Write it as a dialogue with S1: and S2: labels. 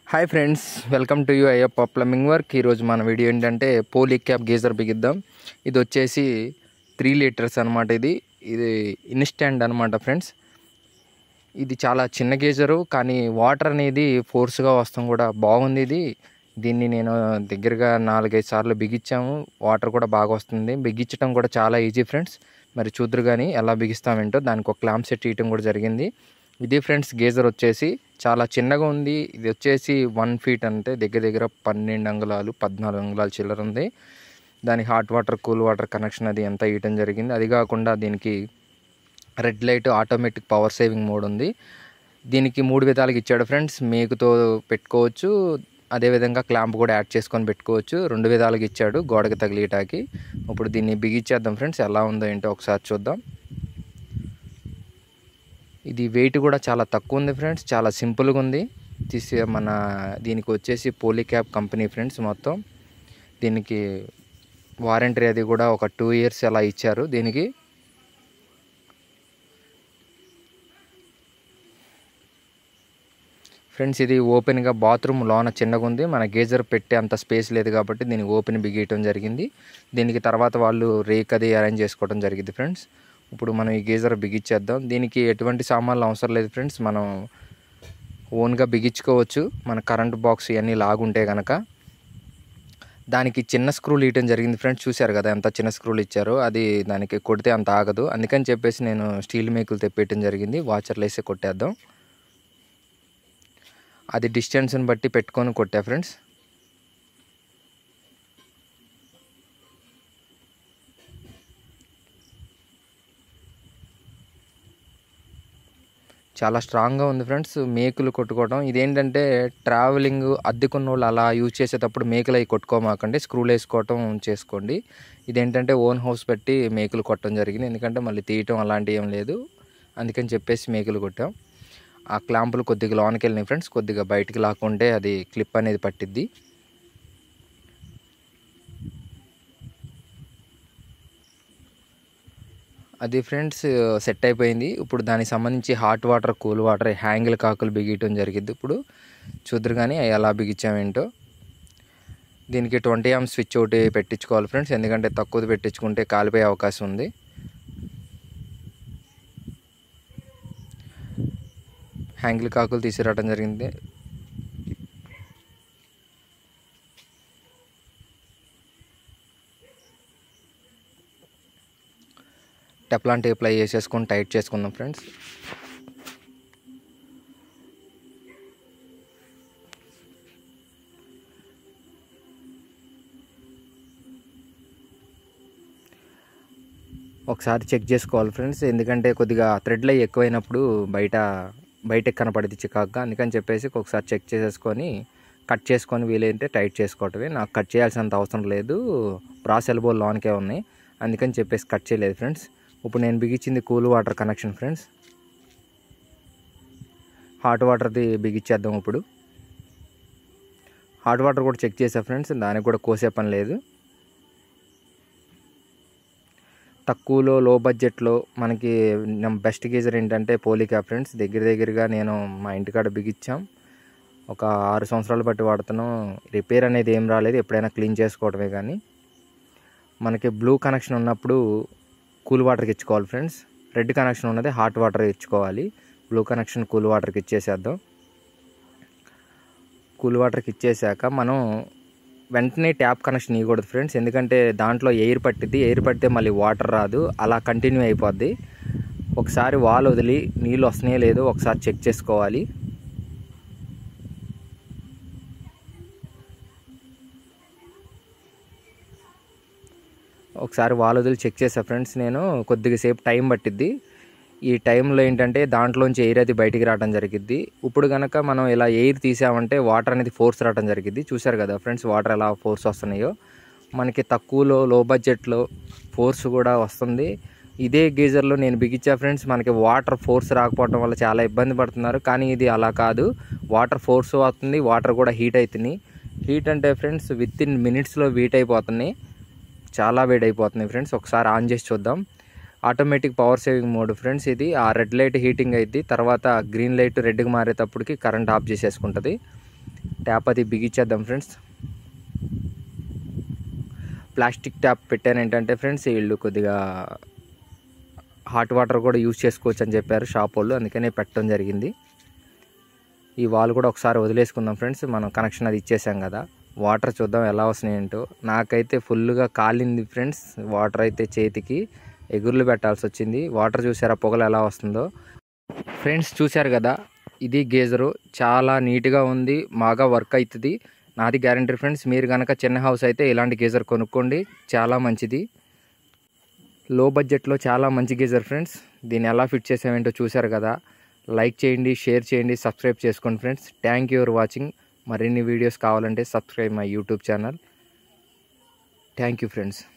S1: hi friends welcome to you Ayyappa plumbing work ఈరోజు మన video ఏంటంటే పోలీ క్యాప్ గీజర్ బిగిద్దాం ఇది వచ్చేసి త్రీ లీటర్స్ అనమాట ఇది ఇది ఇన్స్టాండ్ అనమాట ఫ్రెండ్స్ ఇది చాలా చిన్న గీజరు కానీ వాటర్ అనేది ఫోర్స్గా వస్తాం కూడా బాగుంది ఇది దీన్ని నేను దగ్గరగా నాలుగైదు సార్లు బిగించాము వాటర్ కూడా బాగా వస్తుంది బిగించడం కూడా చాలా ఈజీ ఫ్రెండ్స్ మరి చూద్దరు కానీ ఎలా బిగిస్తామేంటో దానికి ఒక క్లాంప్ సెట్ ఇవ్వడం కూడా జరిగింది ఇది ఫ్రెండ్స్ గేజర్ వచ్చేసి చాలా చిన్నగా ఉంది ఇది వచ్చేసి వన్ ఫీట్ అంటే దగ్గర దగ్గర పన్నెండు అంగుళాలు పద్నాలుగు అంగుళాలు చిల్లర ఉంది దానికి hot water cool water connection అది ఎంత ఇవ్వడం జరిగింది అది కాకుండా దీనికి red light automatic power saving mode ఉంది దీనికి మూడు విధాలుగా ఇచ్చాడు ఫ్రెండ్స్ మేకుతో పెట్టుకోవచ్చు అదేవిధంగా క్లాంప్ కూడా యాడ్ చేసుకొని పెట్టుకోవచ్చు రెండు విధాలుగా ఇచ్చాడు గోడకి తగిలియటానికి ఇప్పుడు దీన్ని బిగిచ్చేద్దాం ఫ్రెండ్స్ ఎలా ఉందో ఏంటో ఒకసారి చూద్దాం ఇది వెయిట్ కూడా చాలా తక్కువ ఉంది ఫ్రెండ్స్ చాలా సింపుల్గా ఉంది తీసి మన దీనికి వచ్చేసి పోలీ క్యాప్ కంపెనీ ఫ్రెండ్స్ మొత్తం దీనికి వారంటీ అది కూడా ఒక టూ ఇయర్స్ అలా ఇచ్చారు దీనికి ఫ్రెండ్స్ ఇది ఓపెన్గా బాత్రూమ్ లోన చిన్నగా ఉంది మన గేజర్ పెట్టే అంత స్పేస్ లేదు కాబట్టి దీనికి ఓపెన్ బిగియటం జరిగింది దీనికి తర్వాత వాళ్ళు రేక్ అది అరేంజ్ చేసుకోవడం జరిగింది ఫ్రెండ్స్ ఇప్పుడు మనం ఈ గేజర్ బిగించేద్దాం దీనికి ఎటువంటి సామాన్లు అవసరం లేదు ఫ్రెండ్స్ మనం ఓన్గా బిగించుకోవచ్చు మన కరెంట్ బాక్స్ ఇవన్నీ లాగుంటే కనుక దానికి చిన్న స్క్రూలు ఇవ్వడం జరిగింది ఫ్రెండ్స్ చూశారు కదా ఎంత చిన్న స్క్రూలు ఇచ్చారో అది దానికి కొడితే అంత ఆగదు అందుకని చెప్పేసి నేను స్టీల్ మేకులు తెప్పేయటం జరిగింది వాచర్లు వేసి కొట్టేద్దాం అది డిస్టెన్స్ని బట్టి పెట్టుకొని కొట్టా ఫ్రెండ్స్ చాలా స్ట్రాంగ్గా ఉంది ఫ్రెండ్స్ మేకులు కొట్టుకోవడం ఇదేంటంటే ట్రావెలింగ్ అద్దెకున్న వాళ్ళు అలా యూజ్ చేసేటప్పుడు మేకులు అవి కొట్టుకోమాకండి స్క్రూలు వేసుకోవటం చేసుకోండి ఇదేంటంటే ఓన్ హౌస్ పెట్టి మేకులు కొట్టడం జరిగింది ఎందుకంటే మళ్ళీ తీయటం అలాంటివి ఏం లేదు అందుకని చెప్పేసి మేకులు కొట్టాం ఆ క్లాంపులు కొద్దిగా లోనికి వెళ్ళినాయి ఫ్రెండ్స్ కొద్దిగా బయటికి లాక్కుంటే అది క్లిప్ అనేది పట్టిద్ది అది ఫ్రెండ్స్ సెట్ అయిపోయింది ఇప్పుడు దానికి సంబంధించి హాట్ వాటర్ కూల్ వాటర్ హ్యాంగిల్ కాకులు బిగియటం జరిగింది ఇప్పుడు చూద్దరు కానీ అవి ఎలా బిగించామేంటో దీనికి ట్వంటీ ఎం స్విచ్ ఒకటి పెట్టించుకోవాలి ఫ్రెండ్స్ ఎందుకంటే తక్కువది పెట్టించుకుంటే కాలిపోయే అవకాశం ఉంది హ్యాంగిల్ కాకులు తీసుకురావడం జరిగింది టెప్లాన్ టేప్లో వేసేసుకొని టైట్ చేసుకుందాం ఫ్రెండ్స్ ఒకసారి చెక్ చేసుకోవాలి ఫ్రెండ్స్ ఎందుకంటే కొద్దిగా థ్రెడ్లు అవి ఎక్కువైనప్పుడు బయట బయటకు కనపడింది చికాగ్గా అందుకని చెప్పేసి ఒకసారి చెక్ చేసేసుకొని కట్ చేసుకొని వీలైతే టైట్ చేసుకోవటమే నాకు కట్ చేయాల్సినంత అవసరం లేదు బ్రాస్ ఎల్బో లోన్కే ఉన్నాయి అందుకని చెప్పేసి కట్ చేయలేదు ఫ్రెండ్స్ ఇప్పుడు నేను బిగించింది cool water connection friends hot వాటర్ది బిగించేద్దాం ఇప్పుడు హాట్ వాటర్ కూడా చెక్ చేసా ఫ్రెండ్స్ దానికి కూడా కోసే పని లేదు తక్కువలో లో బడ్జెట్లో మనకి బెస్ట్ గీజర్ ఏంటంటే పోలికా ఫ్రెండ్స్ దగ్గర దగ్గరగా నేను మా ఇంటికాడ బిగించాం ఒక ఆరు సంవత్సరాలు బట్టి వాడుతున్నాం రిపేర్ అనేది ఏం రాలేదు ఎప్పుడైనా క్లీన్ చేసుకోవడమే కానీ మనకి బ్లూ కనెక్షన్ ఉన్నప్పుడు కూల్ వాటర్కి ఇచ్చుకోవాలి ఫ్రెండ్స్ రెడ్ కనెక్షన్ ఉన్నది హాట్ వాటర్ ఇచ్చుకోవాలి బ్లూ కనెక్షన్ కూల్ వాటర్కి ఇచ్చేసేద్దాం కూల్ వాటర్కి ఇచ్చేసాక మనం వెంటనే ట్యాప్ కనెక్షన్ ఇవ్వకూడదు ఫ్రెండ్స్ ఎందుకంటే దాంట్లో ఎయిర్ పట్టిద్ది ఎయిర్ పడితే మళ్ళీ వాటర్ రాదు అలా కంటిన్యూ అయిపోద్ది ఒకసారి వాల్ వదిలి నీళ్ళు వస్తున్నాయో లేదో ఒకసారి చెక్ చేసుకోవాలి ఒకసారి వాల్ వదిలి చెక్ చేసా ఫ్రెండ్స్ నేను కొద్దిగా సేపు టైం పట్టిద్ది ఈ టైంలో ఏంటంటే దాంట్లోంచి ఎయిర్ అది బయటికి రావడం జరిగిద్ది ఇప్పుడు కనుక మనం ఇలా ఎయిర్ తీసామంటే వాటర్ అనేది ఫోర్స్ రావడం జరిగిద్ది చూసారు కదా ఫ్రెండ్స్ వాటర్ ఎలా ఫోర్స్ వస్తున్నాయో మనకి తక్కువలో లో బడ్జెట్లో ఫోర్స్ కూడా వస్తుంది ఇదే గీజర్లో నేను బిగించా ఫ్రెండ్స్ మనకి వాటర్ ఫోర్స్ రాకపోవడం వల్ల చాలా ఇబ్బంది పడుతున్నారు కానీ ఇది అలా కాదు వాటర్ ఫోర్స్ అవుతుంది వాటర్ కూడా హీట్ అవుతుంది హీట్ అంటే ఫ్రెండ్స్ విత్ ఇన్ మినిట్స్లో హీట్ అయిపోతున్నాయి చాలా వేడి అయిపోతుంది ఫ్రెండ్స్ ఒకసారి ఆన్ చేసి చూద్దాం automatic power saving mode friends ఇది ఆ రెడ్ లైట్ హీటింగ్ అయింది తర్వాత గ్రీన్ లైట్ రెడ్కి మారేటప్పటికి కరెంట్ ఆఫ్ చేసేసుకుంటుంది ట్యాప్ అది బిగించేద్దాం ఫ్రెండ్స్ ప్లాస్టిక్ ట్యాప్ పెట్టాను ఏంటంటే ఫ్రెండ్స్ వీళ్ళు కొద్దిగా హాట్ వాటర్ కూడా యూజ్ చేసుకోవచ్చు అని చెప్పారు షాప్ వాళ్ళు అందుకనే పెట్టడం జరిగింది ఈ వాల్ కూడా ఒకసారి వదిలేసుకుందాం ఫ్రెండ్స్ మనం కనెక్షన్ అది ఇచ్చేసాం కదా వాటర్ చూద్దాం ఎలా వస్తున్నాయి ఏంటో నాకైతే ఫుల్గా కాలింది ఫ్రెండ్స్ వాటర్ అయితే చేతికి ఎగుర్లు పెట్టాల్సి వచ్చింది వాటర్ చూసారా పొగలు ఎలా వస్తుందో ఫ్రెండ్స్ చూశారు కదా ఇది గేజరు చాలా నీట్గా ఉంది బాగా వర్క్ అవుతుంది నాది గ్యారంటీ ఫ్రెండ్స్ మీరు కనుక చిన్న హౌస్ అయితే ఇలాంటి గేజర్ కొనుక్కోండి చాలా మంచిది లో బడ్జెట్లో చాలా మంచి గేజర్ ఫ్రెండ్స్ దీన్ని ఎలా ఫిట్ చేసామేంటో చూశారు కదా లైక్ చేయండి షేర్ చేయండి సబ్స్క్రైబ్ చేసుకోండి friends thank you for watching మరిన్ని వీడియోస్ కావాలంటే subscribe my YouTube channel thank you friends